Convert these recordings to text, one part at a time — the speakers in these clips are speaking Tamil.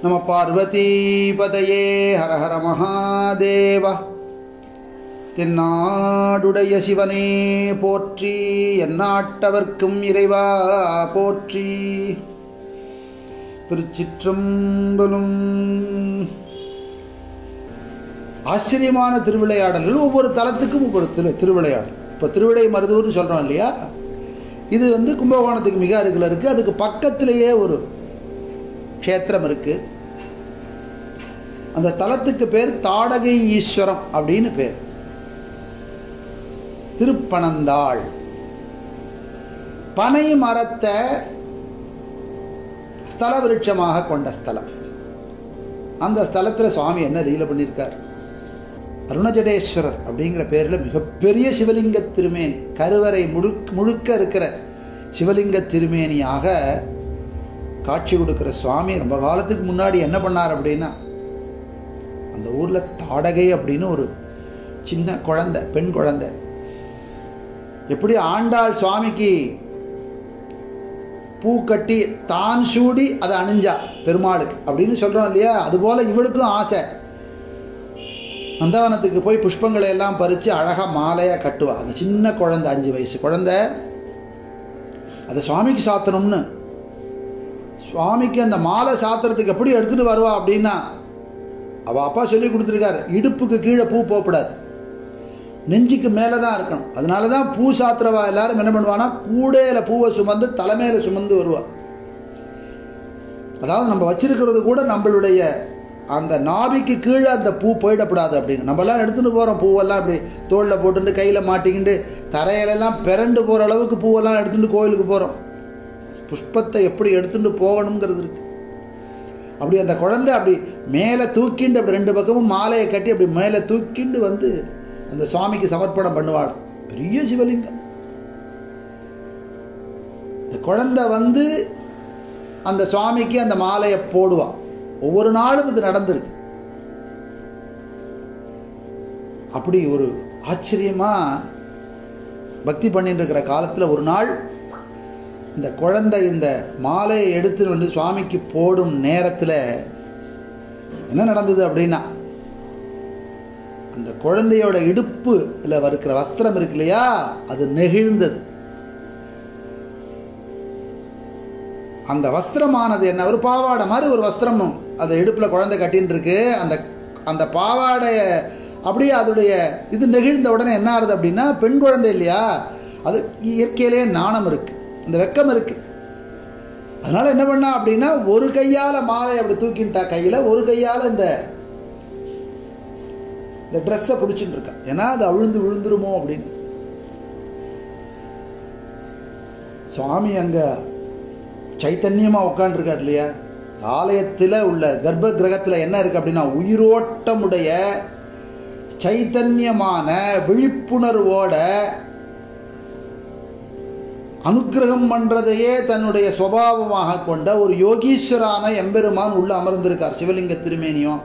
நம பார்வதீபதையே ஹர ஹர மகாதேவ தென்னாடுடைய சிவனே போற்றி எந்நாட்டவர்க்கும் இறைவா போற்றி திருச்சிற்றம்பலம் ஆச்சரியமான திருவிளையாடல்கள் ஒவ்வொரு தலத்துக்கும் ஒவ்வொரு திரு திருவிளையாடல் இப்போ திருவிடை மருதூர்னு சொல்கிறோம் இல்லையா இது வந்து கும்பகோணத்துக்கு மிக அருகில் இருக்குது அதுக்கு பக்கத்திலேயே ஒரு க்ஷேத்திரம் இருக்குது அந்த தலத்துக்கு பேர் தாடகை ஈஸ்வரம் அப்படின்னு பேர் திருப்பனந்தாள் பனை மரத்தை ஸ்தல விருட்சமாக கொண்ட ஸ்தலம் அந்த ஸ்தலத்தில் சுவாமி என்ன ரீல பண்ணியிருக்கார் அருணஜடேஸ்வரர் அப்படிங்கிற பேரில் மிகப்பெரிய சிவலிங்க திருமேனி கருவறை முழு முழுக்க இருக்கிற சிவலிங்க திருமேனியாக காட்சி கொடுக்குற சுவாமி ரொம்ப காலத்துக்கு முன்னாடி என்ன பண்ணார் அப்படின்னா அந்த ஊரில் தாடகை அப்படின்னு ஒரு சின்ன குழந்தை பெண் குழந்தை எப்படி ஆண்டாள் சுவாமிக்கு பூ கட்டி தான் சூடி அதை அணிஞ்சா பெருமாளுக்கு அப்படின்னு சொல்கிறோம் இல்லையா அதுபோல் இவளுக்கும் ஆசை நந்தவனத்துக்கு போய் புஷ்பங்களை எல்லாம் பறித்து அழகாக மாலையாக கட்டுவா அந்த சின்ன குழந்தை அஞ்சு வயசு குழந்தை அதை சுவாமிக்கு சாத்தணும்னு சுவாமிக்கு அந்த மாலை சாத்துறதுக்கு எப்படி எடுத்துகிட்டு வருவா அப்படின்னா அவள் அப்பா சொல்லி கொடுத்துருக்காரு இடுப்புக்கு கீழே பூ போகக்கூடாது நெஞ்சுக்கு மேலே தான் இருக்கணும் அதனால தான் பூ சாத்திரவா எல்லாரும் என்ன பண்ணுவான்னா கூடையில் பூவை சுமந்து தலைமையில் சுமந்து வருவா அதாவது நம்ம வச்சிருக்கிறது கூட நம்மளுடைய அந்த நாபிக்கு கீழே அந்த பூ போயிடக்கூடாது அப்படின்னு நம்மலாம் எடுத்துகிட்டு போகிறோம் பூவெல்லாம் இப்படி தோளில் போட்டுட்டு கையில் மாட்டிக்கிட்டு தரையிலெல்லாம் பிறண்டு போகிற அளவுக்கு பூவெல்லாம் எடுத்துகிட்டு கோயிலுக்கு போகிறோம் புஷ்பத்தை எப்படி எடுத்துகிட்டு போகணுங்கிறது இருக்கு அப்படி அந்த குழந்தை அப்படி மேலே தூக்கிண்டு அப்படி ரெண்டு பக்கமும் மாலையை கட்டி அப்படி மேலே தூக்கிண்டு வந்து அந்த சுவாமிக்கு சமர்ப்பணம் பண்ணுவாள் பெரிய சிவலிங்கம் இந்த குழந்தை வந்து அந்த சுவாமிக்கு அந்த மாலையை போடுவா ஒவ்வொரு நாளும் இது நடந்திருக்கு அப்படி ஒரு ஆச்சரியமா பக்தி பண்ணிட்டு இருக்கிற காலத்தில் ஒரு நாள் இந்த குழந்தை இந்த மாலையை எடுத்து வந்து சுவாமிக்கு போடும் நேரத்தில் என்ன நடந்தது அப்படின்னா அந்த குழந்தையோட இடுப்புல இருக்கிற வஸ்திரம் இருக்கு இல்லையா அது நெகிழ்ந்தது அந்த வஸ்திரமானது என்ன ஒரு பாவாடை மாதிரி ஒரு வஸ்திரம் அந்த இடுப்பில் குழந்தை கட்டின்னு இருக்கு அந்த அந்த பாவாடைய அப்படியே அதோடைய இது நெகிழ்ந்த உடனே என்ன ஆகுது அப்படின்னா பெண் குழந்தை இல்லையா அது இயற்கையிலே நாணம் இருக்கு அந்த வெக்கம் இருக்கு அதனால என்ன பண்ணா அப்படின்னா ஒரு கையால் மாலை அப்படி தூக்கின்ட்டா கையில் ஒரு கையால் இந்த இந்த ட்ரெஸ்ஸை பிடிச்சிட்டு இருக்கா ஏன்னா அது அவிழ்ந்து விழுந்துருமோ அப்படின்னு சுவாமி அங்கே சைத்தன்யமாக உட்காண்டிருக்கார் இல்லையா ஆலயத்தில் உள்ள கர்ப்ப கிரகத்தில் என்ன இருக்குது அப்படின்னா உயிரோட்டமுடைய சைத்தன்யமான விழிப்புணர்வோட அனுக்கிரகம் பண்ணுறதையே தன்னுடைய சுவாவமாக கொண்ட ஒரு யோகீஸ்வரான எம்பெருமான் உள்ள அமர்ந்திருக்கார் சிவலிங்க திருமேனியும்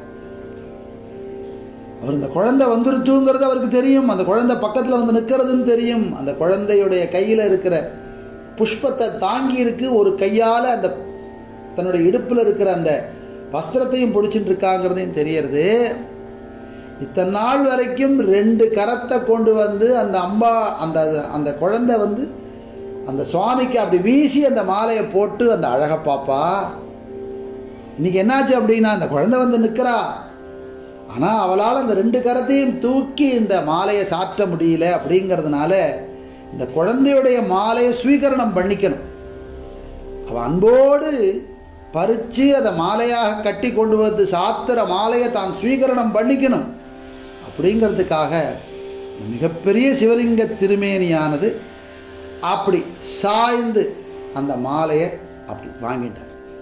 அவர் இந்த குழந்தை வந்துருத்துங்கிறது அவருக்கு தெரியும் அந்த குழந்தை பக்கத்தில் வந்து நிற்கிறதுன்னு தெரியும் அந்த குழந்தையுடைய கையில் இருக்கிற புஷ்பத்தை தாங்கி இருக்கு ஒரு கையால் அந்த தன்னுடைய இடுப்பில் இருக்கிற அந்த வஸ்திரத்தையும் பிடிச்சிட்டு இருக்காங்கிறதையும் தெரியறது இத்தனை நாள் வரைக்கும் ரெண்டு கரத்தை கொண்டு வந்து அந்த அம்பா அந்த அந்த குழந்தை வந்து அந்த சுவாமிக்கு அப்படி வீசி அந்த மாலையை போட்டு அந்த அழகை பாப்பா இன்னைக்கு என்னாச்சு அப்படின்னா அந்த குழந்தை வந்து நிற்கிறா ஆனால் அவளால் அந்த ரெண்டு கரத்தையும் தூக்கி இந்த மாலையை சாற்ற முடியல அப்படிங்கிறதுனால இந்த குழந்தையுடைய மாலையை ஸ்வீகரணம் பண்ணிக்கணும் அவள் அன்போடு பறித்து அதை மாலையாக கட்டி கொண்டு வந்து சாத்திர மாலையை தான் ஸ்வீகரணம் பண்ணிக்கணும் அப்படிங்கிறதுக்காக மிகப்பெரிய சிவலிங்க திருமேனியானது அப்படி சாய்ந்து அந்த மாலையை அப்படி வாங்கிட்டார்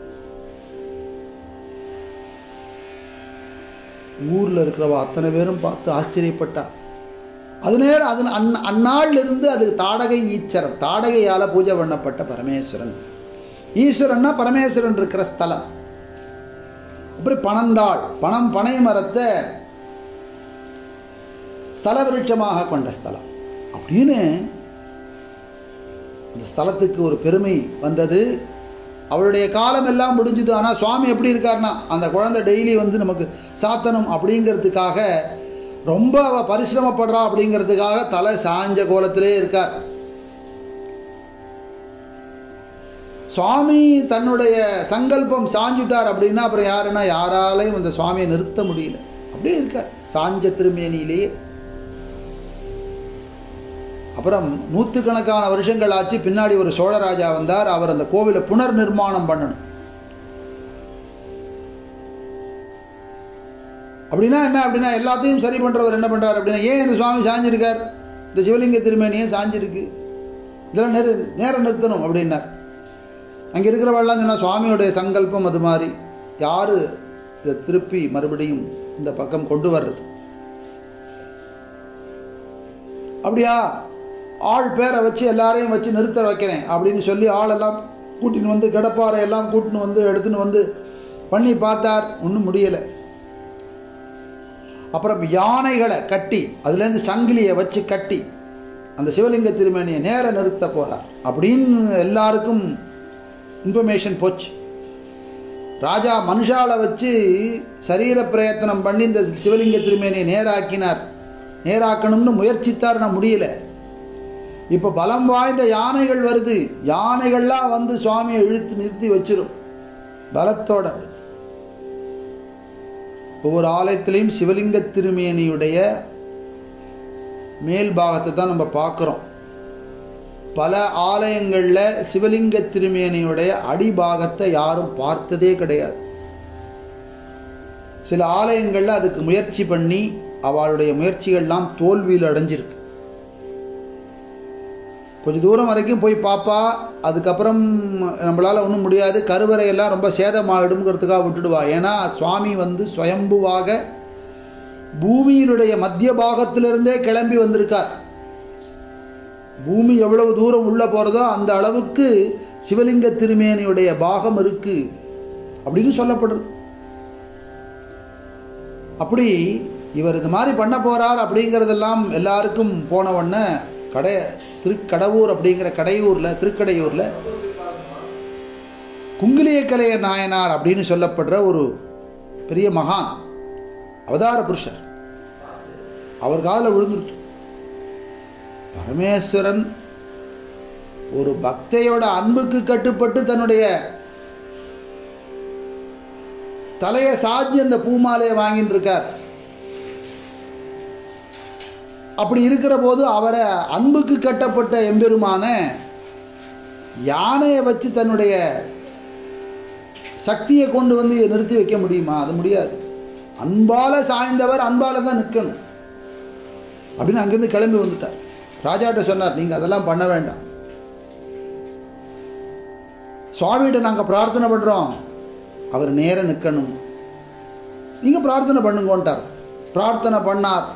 ஊரில் இருக்கிறவ அத்தனை பேரும் பார்த்து ஆச்சரியப்பட்டா அது நேரம் அது அந் அந்நாளில் இருந்து அது தாடகை ஈச்சரன் தாடகையால் பூஜை பண்ணப்பட்ட பரமேஸ்வரன் ஈஸ்வரன்னா பரமேஸ்வரன் இருக்கிற ஸ்தலம் அப்படி பனந்தாள் பணம் பனை மரத்தை ஸ்தல விருட்சமாக கொண்ட ஸ்தலம் அப்படின்னு இந்த ஸ்தலத்துக்கு ஒரு பெருமை வந்தது அவருடைய காலம் எல்லாம் முடிஞ்சுது ஆனால் சுவாமி எப்படி இருக்காருன்னா அந்த குழந்தை டெய்லி வந்து நமக்கு சாத்தணும் அப்படிங்கிறதுக்காக ரொம்ப அவ பரிசிரமப்படுறா அப்படிங்கிறதுக்காக தலை சாஞ்ச கோலத்திலே இருக்கார் சுவாமி தன்னுடைய சங்கல்பம் சாஞ்சுட்டார் அப்படின்னா அப்புறம் யாருன்னா யாராலையும் அந்த சுவாமியை நிறுத்த முடியல அப்படியே இருக்கார் சாஞ்ச திருமேனியிலேயே அப்புறம் நூற்றுக்கணக்கான வருஷங்கள் ஆச்சு பின்னாடி ஒரு சோழராஜா வந்தார் அவர் அந்த கோவிலை புனர் நிர்மாணம் பண்ணணும் அப்படின்னா என்ன அப்படின்னா எல்லாத்தையும் சரி பண்ணுறவர் என்ன பண்ணுறார் அப்படின்னா ஏன் இந்த சுவாமி சாஞ்சிருக்கார் இந்த சிவலிங்க திருமேனி ஏன் சாஞ்சிருக்கு இதெல்லாம் நேர நேரம் நிறுத்தணும் அப்படின்னார் அங்கே இருக்கிறவெல்லாம் சொன்னால் சுவாமியோடைய சங்கல்பம் அது மாதிரி யார் இதை திருப்பி மறுபடியும் இந்த பக்கம் கொண்டு வர்றது அப்படியா ஆள் பேரை வச்சு எல்லாரையும் வச்சு நிறுத்த வைக்கிறேன் அப்படின்னு சொல்லி ஆளெல்லாம் கூட்டின்னு வந்து கடப்பாறை எல்லாம் கூட்டின்னு வந்து எடுத்துன்னு வந்து பண்ணி பார்த்தார் ஒன்றும் முடியலை அப்புறம் யானைகளை கட்டி அதுலேருந்து சங்கிலியை வச்சு கட்டி அந்த சிவலிங்க திருமேனியை நேர நிறுத்த போகிறார் அப்படின்னு எல்லாருக்கும் இன்ஃபர்மேஷன் போச்சு ராஜா மனுஷாலை வச்சு சரீர பிரயத்தனம் பண்ணி இந்த சிவலிங்க திருமேனியை நேராக்கினார் நேராக்கணும்னு முயற்சித்தார் முடியல இப்போ பலம் வாய்ந்த யானைகள் வருது யானைகள்லாம் வந்து சுவாமியை இழுத்து நிறுத்தி வச்சிரும் பலத்தோட ஒவ்வொரு ஆலயத்திலையும் சிவலிங்க திருமேனியுடைய மேல் பாகத்தை தான் நம்ம பார்க்குறோம் பல ஆலயங்களில் சிவலிங்க திருமேனியுடைய அடிபாகத்தை யாரும் பார்த்ததே கிடையாது சில ஆலயங்களில் அதுக்கு முயற்சி பண்ணி அவளுடைய முயற்சிகள்லாம் தோல்வியில் அடைஞ்சிருக்கு கொஞ்சம் தூரம் வரைக்கும் போய் பார்ப்பா அதுக்கப்புறம் நம்மளால் ஒன்றும் முடியாது கருவறையெல்லாம் ரொம்ப சேதமாகிடும்ங்கிறதுக்காக விட்டுடுவா ஏன்னா சுவாமி வந்து சுயம்புவாக பூமியினுடைய மத்திய பாகத்திலிருந்தே கிளம்பி வந்திருக்கார் பூமி எவ்வளவு தூரம் உள்ளே போகிறதோ அந்த அளவுக்கு சிவலிங்க திருமேனியுடைய பாகம் இருக்கு அப்படின்னு சொல்லப்படுறது அப்படி இவர் இது மாதிரி பண்ண போகிறார் அப்படிங்கிறதெல்லாம் எல்லாருக்கும் போன உடனே கடை திருக்கடவூர் அப்படிங்கிற கடையூரில் திருக்கடையூரில் குங்கிலியக்கலைய நாயனார் அப்படின்னு சொல்லப்படுற ஒரு பெரிய மகான் அவதார புருஷர் அவர் காலில் விழுந்துட்டு பரமேஸ்வரன் ஒரு பக்தையோட அன்புக்கு கட்டுப்பட்டு தன்னுடைய தலையை சாஞ்சி அந்த பூமாலையை வாங்கிட்டு இருக்கார் அப்படி இருக்கிற போது அவரை அன்புக்கு கட்டப்பட்ட எம்பெருமான யானையை வச்சு தன்னுடைய சக்தியை கொண்டு வந்து நிறுத்தி வைக்க முடியுமா அது முடியாது அன்பால சாய்ந்தவர் அன்பால தான் நிற்கணும் அப்படின்னு அங்கிருந்து கிளம்பி வந்துட்டார் ராஜாட்ட சொன்னார் நீங்கள் அதெல்லாம் பண்ண வேண்டாம் சுவாமிகிட்ட நாங்கள் பிரார்த்தனை பண்ணுறோம் அவர் நேர நிற்கணும் நீங்கள் பிரார்த்தனை பண்ணுங்கன்ட்டார் பிரார்த்தனை பண்ணார்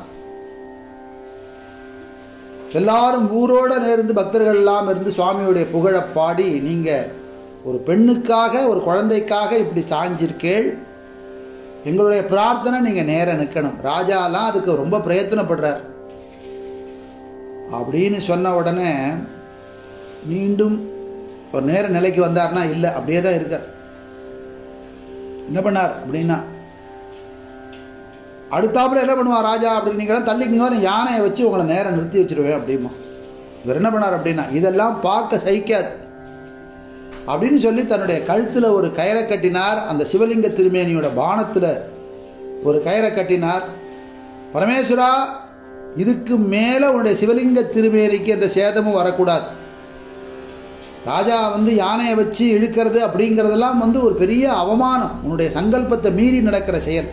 எல்லாரும் ஊரோட நேர்ந்து பக்தர்கள் எல்லாம் இருந்து சுவாமியுடைய புகழை பாடி நீங்கள் ஒரு பெண்ணுக்காக ஒரு குழந்தைக்காக இப்படி சாஞ்சிருக்கேள் எங்களுடைய பிரார்த்தனை நீங்கள் நேர நிற்கணும் ராஜாலாம் அதுக்கு ரொம்ப பிரயத்தனப்படுறார் அப்படின்னு சொன்ன உடனே மீண்டும் ஒரு நேர நிலைக்கு வந்தார்னா இல்லை அப்படியே தான் இருக்கார் என்ன பண்ணார் அப்படின்னா அடுத்தாப்புல என்ன பண்ணுவான் ராஜா அப்படின்னு தள்ளிக்குங்க யானையை வச்சு உங்களை நேரம் நிறுத்தி வச்சிருவேன் அப்படிமா இவர் என்ன பண்ணார் அப்படின்னா இதெல்லாம் பார்க்க சகிக்காது அப்படின்னு சொல்லி தன்னுடைய கழுத்தில் ஒரு கயிறை கட்டினார் அந்த சிவலிங்க திருமேனியோட பானத்தில் ஒரு கயிறை கட்டினார் பரமேஸ்வரா இதுக்கு மேலே உன்னுடைய சிவலிங்க திருமேனிக்கு அந்த சேதமும் வரக்கூடாது ராஜா வந்து யானையை வச்சு இழுக்கிறது அப்படிங்கிறதெல்லாம் வந்து ஒரு பெரிய அவமானம் உன்னுடைய சங்கல்பத்தை மீறி நடக்கிற செயல்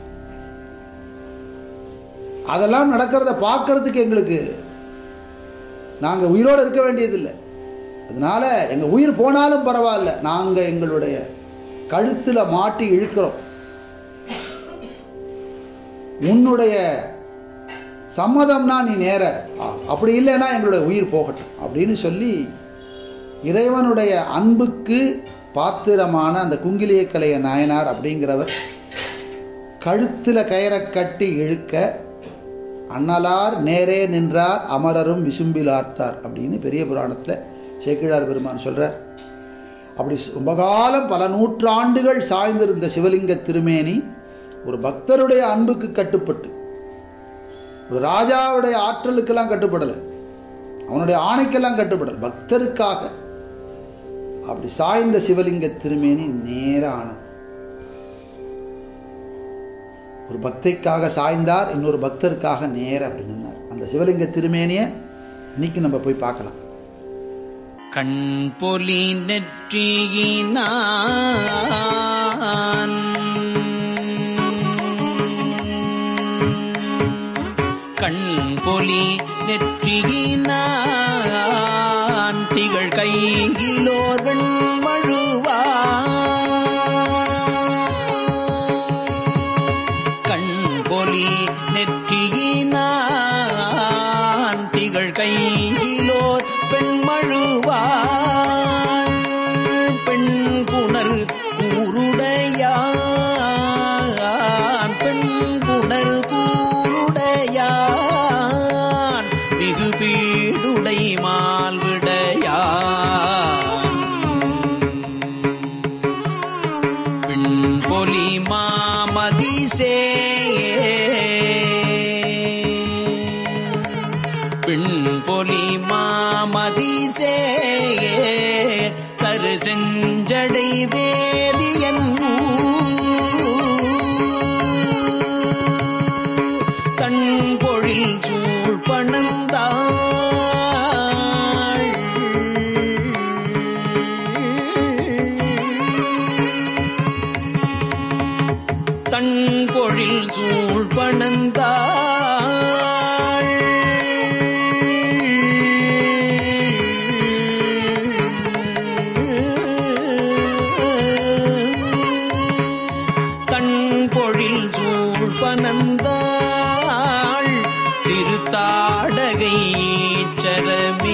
அதெல்லாம் நடக்கிறத பார்க்கறதுக்கு எங்களுக்கு நாங்கள் உயிரோடு இருக்க வேண்டியதில்லை அதனால எங்கள் உயிர் போனாலும் பரவாயில்ல நாங்கள் எங்களுடைய கழுத்தில் மாட்டி இழுக்கிறோம் உன்னுடைய சம்மதம்னா நீ நேர அப்படி இல்லைன்னா எங்களுடைய உயிர் போகட்டும் அப்படின்னு சொல்லி இறைவனுடைய அன்புக்கு பாத்திரமான அந்த குங்கிலியக்கலைய நாயனார் அப்படிங்கிறவர் கழுத்தில் கயிறை கட்டி இழுக்க அண்ணலார் நேரே நின்றார் அமரரும் விசும்பிலார்த்தார் அப்படின்னு பெரிய புராணத்தில் சேக்கிழார் பெருமான் சொல்கிறார் அப்படி ரொம்ப காலம் பல நூற்றாண்டுகள் சாய்ந்திருந்த சிவலிங்க திருமேனி ஒரு பக்தருடைய அன்புக்கு கட்டுப்பட்டு ஒரு ராஜாவுடைய ஆற்றலுக்கெல்லாம் கட்டுப்படலை அவனுடைய ஆணைக்கெல்லாம் கட்டுப்படலை பக்தருக்காக அப்படி சாய்ந்த சிவலிங்க திருமேனி நேரான ஒரு பக்தைக்காக சாய்ந்தார் இன்னொரு பக்தருக்காக நேர அப்படி நின்னார் அந்த சிவலிங்க திருமேனியை இன்னைக்கு நம்ம போய் பார்க்கலாம் கண் பொலி நெற்றியினான் கண் பொலி நெற்றியினான் திகழ் கையிலோர் வெண்மழுவா கண் பொலி நெற்றியினான் திகழ் கையிலோர் பெண்மழுவாள் பெண் புணர் கூருடையான் பெண் புணர் கூருடையான் மிகு பீடுடை மால்விடையான் பின்பொலி மாமதிசே பின்பொலி மாமதிசே தரு செஞ்சடை வேதியன் தன் பொழில் சூழ் பணந்தாள் தன் பொழில் சூழ் பணந்தாள் தன் பொழில் சூழ் பணந்தாள் திருத்தாடகை சரமே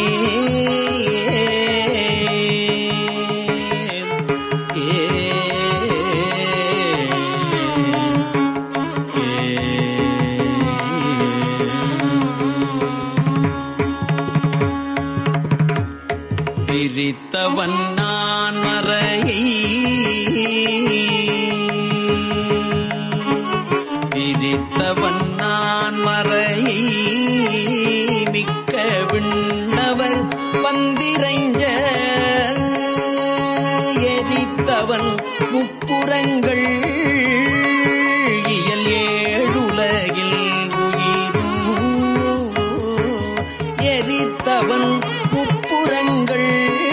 பிரித்தவன் நான் மறையை பிரித்தவன் நான் மறையை மிக்க விண்ணவர் பந்திரைஞ்ச எரித்தவன் முப்புறங்கள் இயல் ஏழுலகில் உயிரும் எரித்தவன் முப்புறங்கள்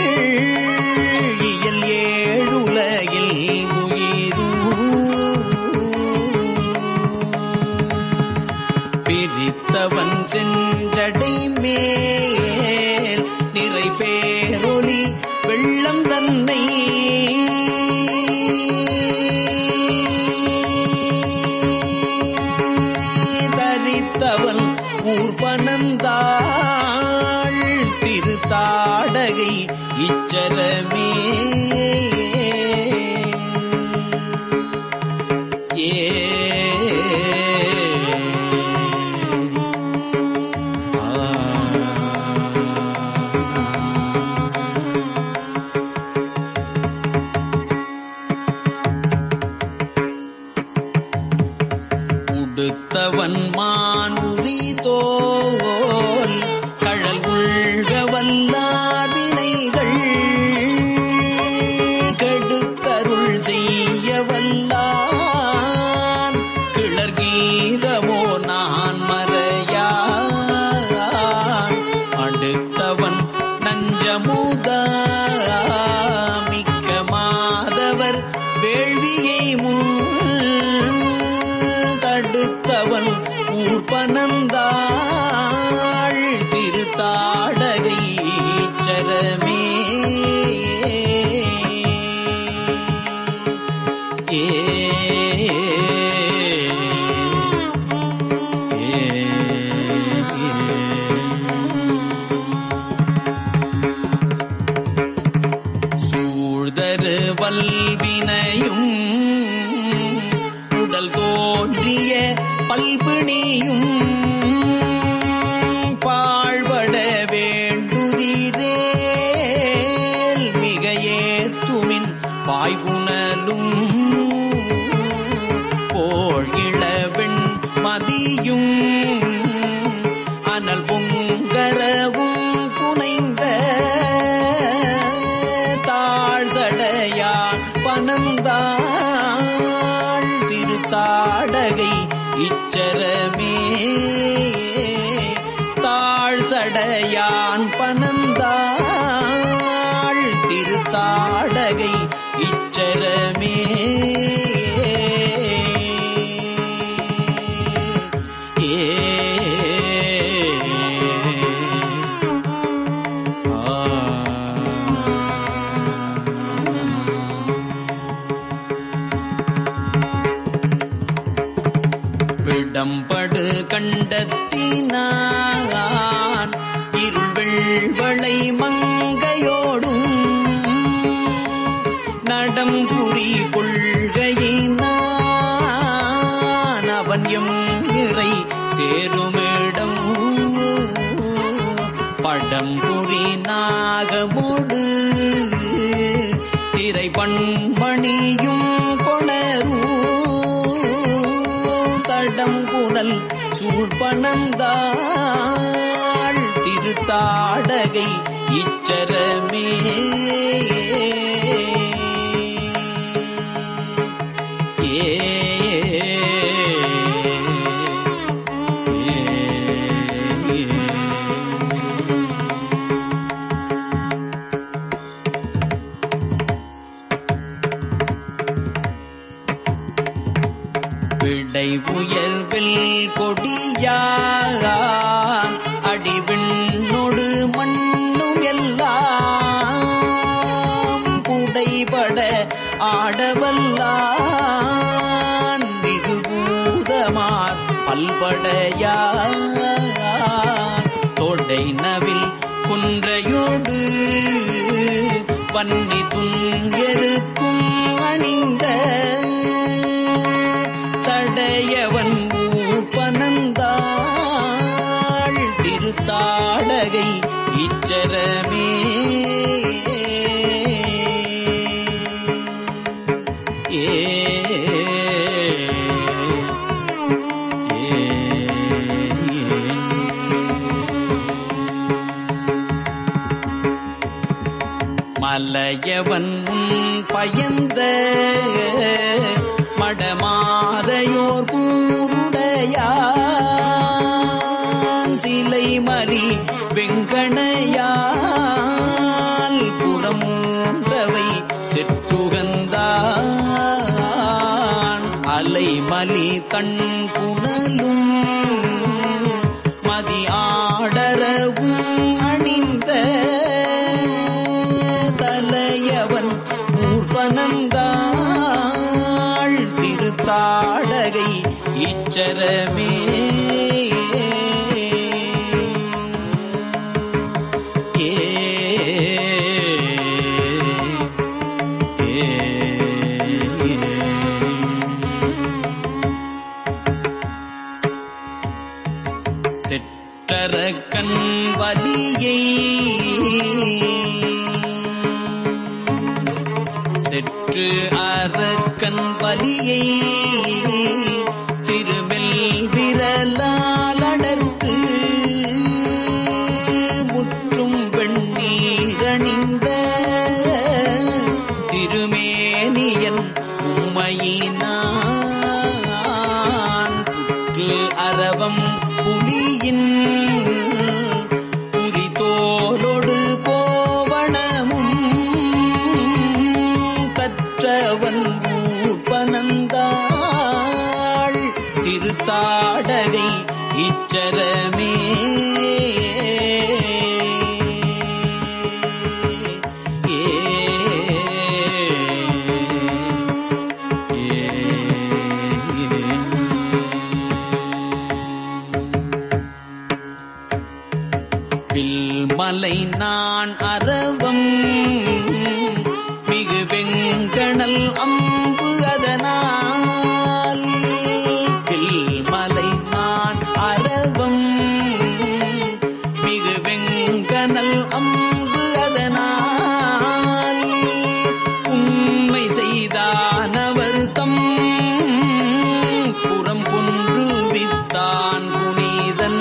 இயல் ஏழுலகில் உயிரும் பிரித்தவன் சென்றடை மேல் நிறை பேரொலி வெள்ளம் தன்னை தரித்தவன் ஊர்பனந்தாள் திருத்தாடகை இச்சரமே ஏ உடுத்தவன் மான் உரி தோல் கழல் உள்க வல்லார் வினைகள் கெடுத்தருள் செய்ய வல்லான் கிளர் கீதமோ நான் மறையான் அடுத்தவன் நஞ்சமுதா மிக்க மாதவர் வேள்வியை முன் தடுத்தவன் ஊர்பனந்தாள் திருத்தாடகை சரமே ஏ சூழ்தரு வல்வினையும் உடல் தோன்றிய பல்பிணியும் பாழ்பட வேண்டுதிரேல் மிக ஏத்துமே இடம்படு கண்டத்தினான் இருள்வெள்வளை மங்கையோடும் நடம்புரி கொள்கையினான் அவன் எம் நிறை சேருமிடம் படம்புரி நாகமோடு திரை பண்மணியும் கொணரும் தடம் குரல் சூழ்பனந்தாள் திருத்தாடகை இச்சரமே ஏ விடை உயர்வில் கொடியான் அடிவிண்ணொடு மண்ணும் எல்லாம் புடைபட ஆடவல்லான் மிகு பூதமார் பல்படையான் தொடை நவில் குன்றையோடு வன்னி துங்கெருக்கும் அணிந்த சடையவன் ஊப்பனந்தாள் திருத்தாடகை இச்சரமே ஏ மலையவன் முன் பயந்த மடமாதையோர் கூருடையான் சிலை மலி வெங்கணையால் புறமூன்றவை செற்றுகந்தான் அலைமலி தன் புனலும் மதி ஆடரவும் அணிந்த தலையவன் ஊர்வனந்தாள் திருத்தாடகை இச்சரமே ஏ செற்றரக்கன் வலியை செற்று அரக்கன் வலியை திருமெல் விரலால் அடர்த்து முற்றும் வெண்ணீரணிந்த திருமேனியன் உம்மையினான் புற்று அரவம் புலியின் புரிதோலொடு கோவணமும் கற்றவன் ஊர்பனந்தாள் திருத்தாடகை இச்சரமே வில்மலை நான் அரவம் மிகு வெங்கணல் அம்பு அதனால் வில்மலை நான் அரவம் மிகு வெங்கணல் அம்பு அதனால் உண்மை செய்தானவர் தம் புறம் கொன்று வித்தான் புனிதன்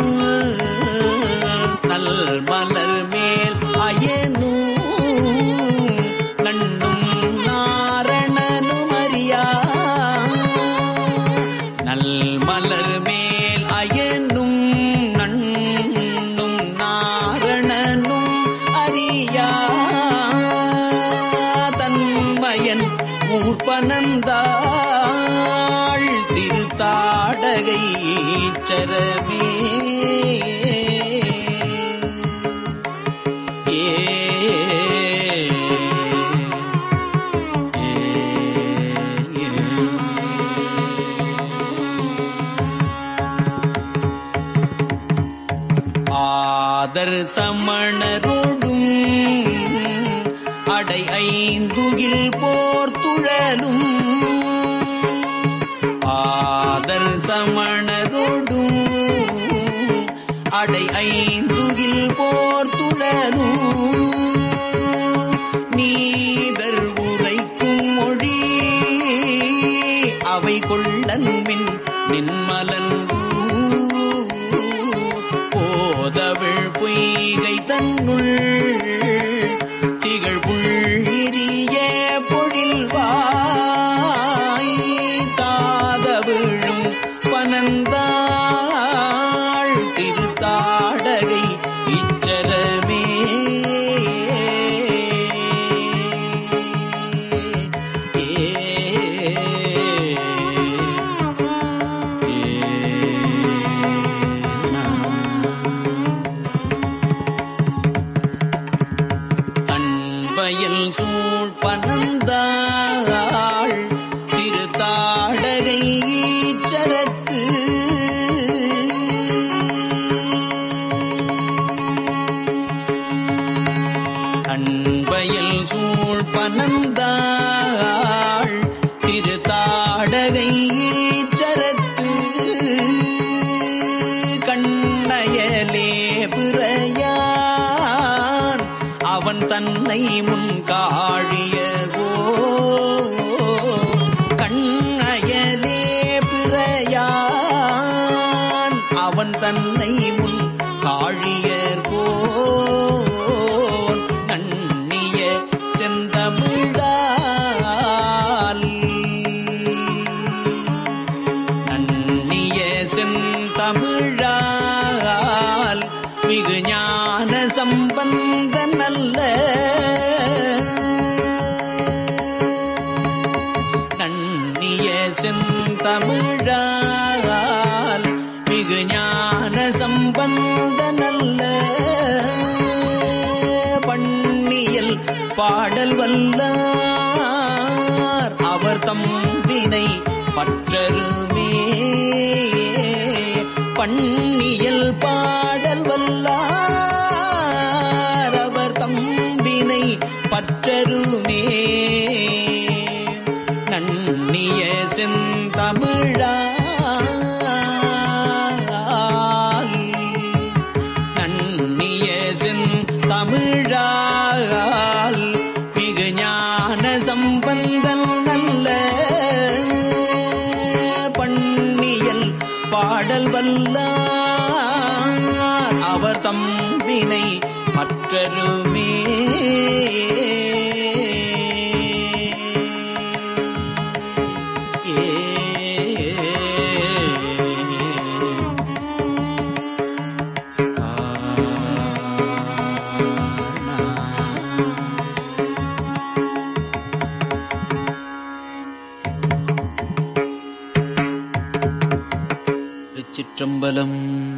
நல் மலர் மேல் அயனூ நண்ணும் நாரணனும் அறியா நல் மலர் மேல் அயனும் நண்ணும் நாரணனும் அறியா தன்மயன் ஊர்பனந்தாள் திருத்தாடகை சரமே ஏ ஏ ஆதர் சமணரோடும் அடை ஐந்துகில் போர்த்துழலும் ஆதர் சமணரோடும் அடை ஐந்துகில் போர்த்துழலும் நீதர் உரைக்கும் மொழி அவை கொள்ளன்மின் நின்மலன் போதவிழ் பொய்கை தன்னுள் திகழ் புள்ளிரிய பொழில்வாய் தாதவிழும் பனந்தாள் திருத்தாடகை இச்சரமே அன்பயல் சூழ் பனந்தாள் திருத்தாடகை ஈச்சரத்து அன்பயல் சூழ் பனந்தாள் திருத்தாடகை ஈச்சரத்து கண்ணயலே பிறையான் அவன் தன்னை முன் காழியவோ கண்ணயலே பிறையான் அவன் தன்னை முன் காழியர் போல் நன்னிய செந்தமிழால் நன்னிய செந்தமிழால் மிகு ஞான சம்பந்த நல்ல நன்னிய செந்தமிழால் மிகு ஞான சம்பந்த நல்ல பண்ணியல் பாடல் வல்லார் அவர் தம்பினை பற்றருமே பண்ணியல் பாடல் வல்லார் அவர் தம்பினை பற்றருமே நன்னிய செந்தமிழால் நன்னிய செந்தமிழால் மிகு ஞான சம்பந்தன் நல்ல பண்ணியல் பாடல் வல்லார் அவர் தம்பினை மற்றருமே திருச்சிற்றம்பலம்